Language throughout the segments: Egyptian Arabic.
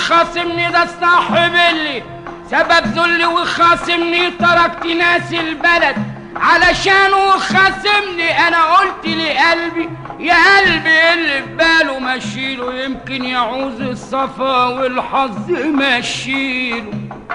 وخاصمني ده الصاحب اللي سبب ذلي وخاصمني تركت ناس البلد علشان وخاصمني انا قلت لقلبي يا قلبي اللي في باله مشيله يمكن يعوز الصفا والحظ مشيله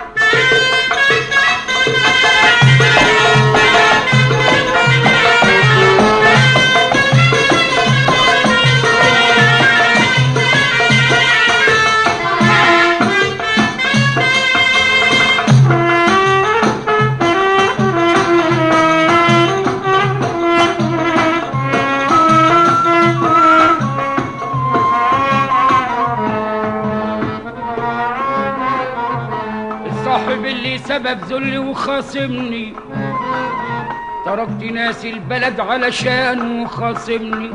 الصاحب اللي سبب ذلي وخاصمني تركت ناس البلد علشان وخاصمني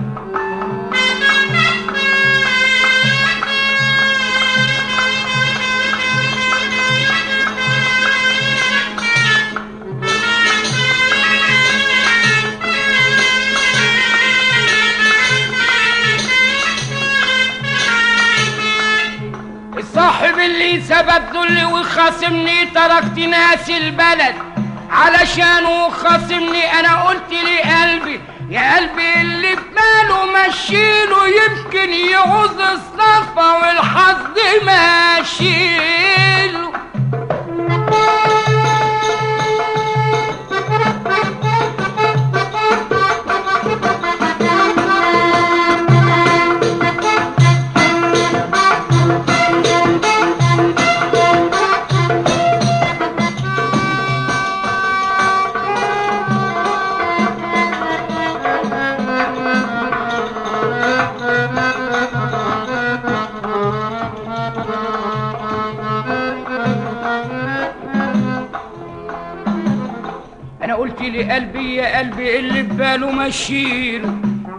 الصاحب اللي سبب ذلي وخاصمني تركت ناس البلد علشان وخاصمني انا قلت لقلبي يا قلبي اللي في باله مشيله يمكن يعوز الصفا والحظ ماشيله انا قلت لقلبي يا قلبي اللي في باله مشيله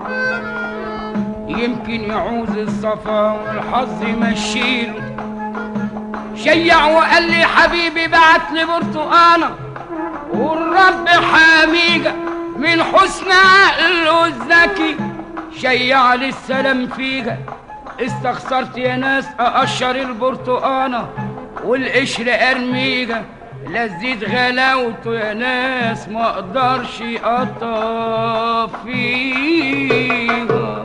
يمكن يعوز الصفا والحظ مشيله شيع وقال لي حبيبي بعت لي برتقانه والرب حاميجة من حسن عقله الذكي شيع لي السلام فيها استخسرت يا ناس اقشر البرتقانه والقشر ارميجه لذيذ غلاوته يا ناس ما اقدرش اقطع فيها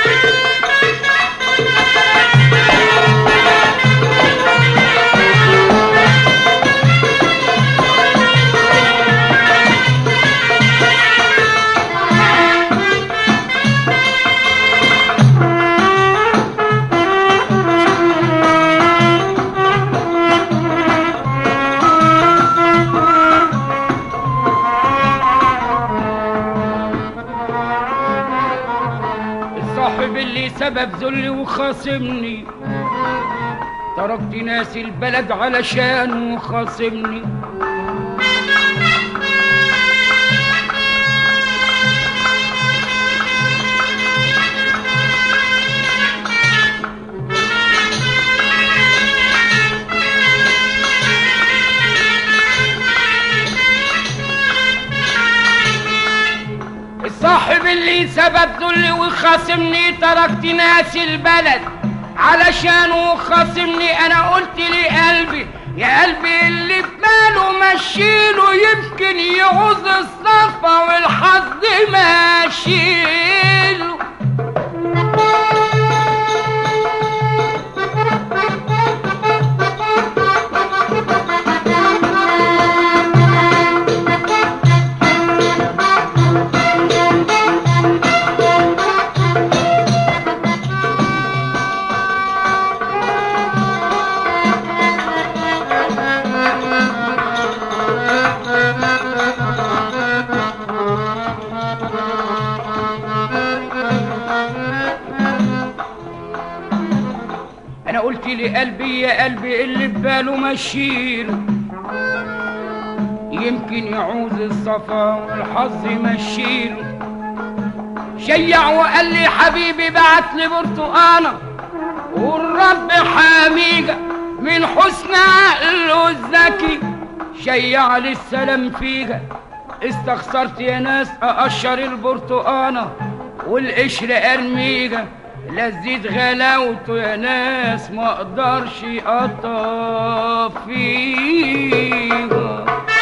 الصاحب اللي سبب ذلي وخاصمني تركت ناس البلد علشان وخاصمني الصاحب اللي سبب ذلي وخاصمني تركت ناس البلد علشان وخاصمني انا قلت لقلبي يا قلبي اللي في باله مشيله يمكن يعوز الصفا والحظ ماشيله انا قلت لقلبي يا قلبي اللي في باله مشيله يمكن يعوز الصفا والحظ مشيله شيع وقال لي حبيبي بعت لي برتقانه والرب حاميجة من حسن عقله الذكي شيع لي السلام فيها استخسرت يا ناس اقشر البرتقانه والقشر ارميجة لذيذ غلاوته يا ناس ما اقدرش اطفيها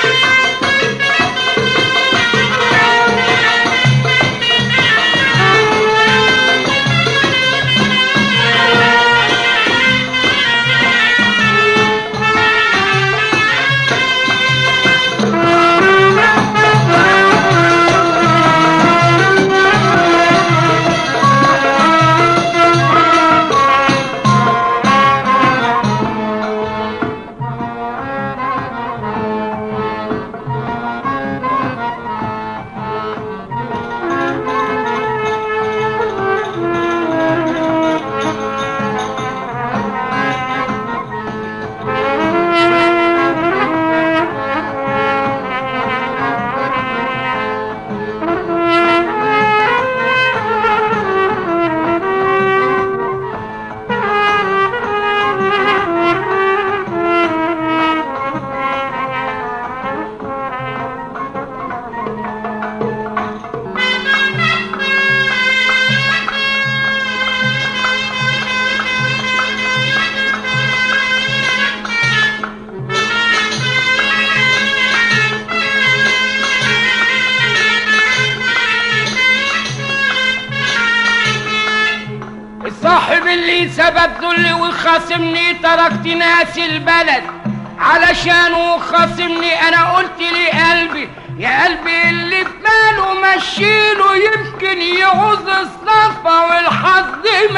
الصاحب اللي سبب ذلي وخاصمني تركت ناس البلد علشانه خاصمني انا قلت لقلبي يا قلبي اللي في باله مشيله يمكن يعوز الصفا والحظ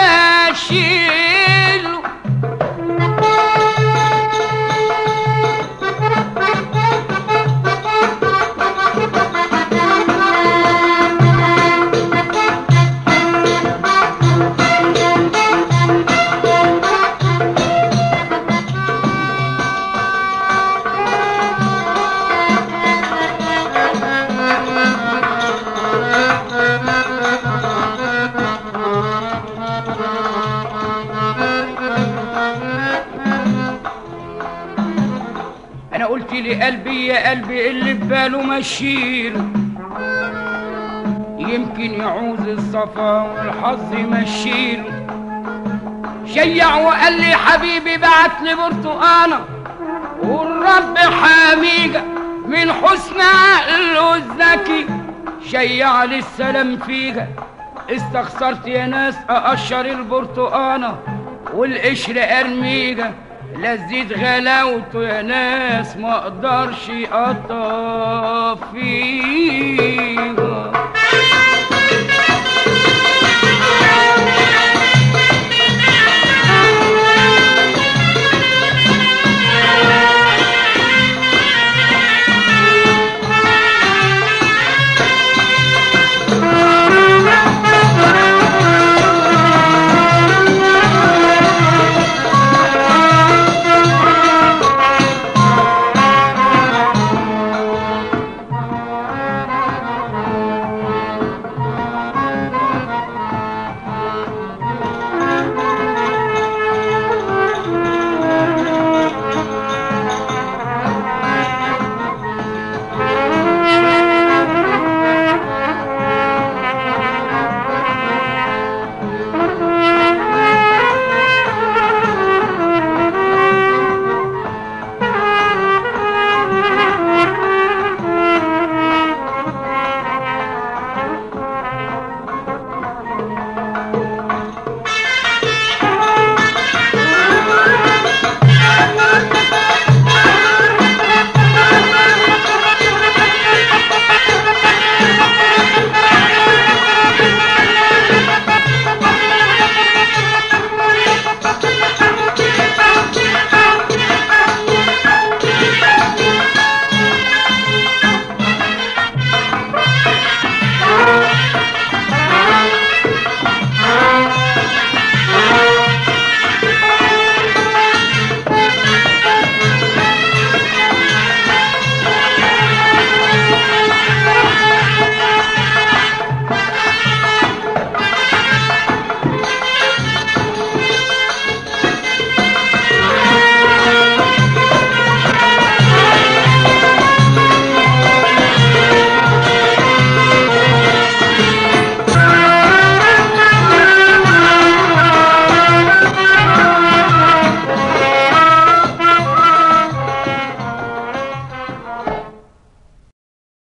ماشيله انا قلت لقلبي يا قلبي اللي في باله مشيله يمكن يعوز الصفا والحظ مشيله شيع وقال لي حبيبي بعت لي برتقانه والرب حاميجة من حسن عقله الذكي شيع لي السلام فيها استخسرت يا ناس اقشر البرتقانه والقشر ارميجه لذيذ غلاوته يا ناس ما اقدرش اطفيها